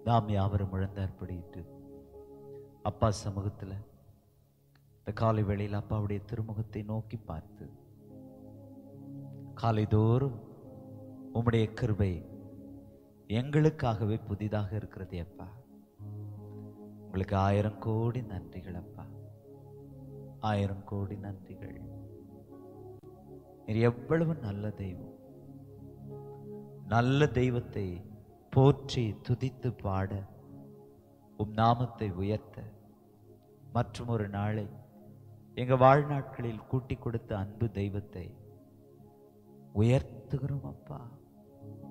நாம் யாவரும் முழந்தாற்படிட்டு அப்பா சமூகத்துல இந்த காலை வேளையில் அப்பாவுடைய திருமுகத்தை நோக்கி பார்த்து காலைதோறும் உம்முடைய கிருபை எங்களுக்காகவே புதிதாக இருக்கிறது அப்பா உங்களுக்கு ஆயிரம் கோடி நன்றிகள் அப்பா ஆயிரம் கோடி நன்றிகள் நீர் எவ்வளவு நல்ல தெய்வம் நல்ல தெய்வத்தை போற்றி துதித்து பாட உம் நாமத்தை உயர்த்த மற்றும் ஒரு நாளை எங்க வாழ்நாட்களில் கூட்டி கொடுத்த அன்பு தெய்வத்தை உயர்த்துகிறோம் அப்பா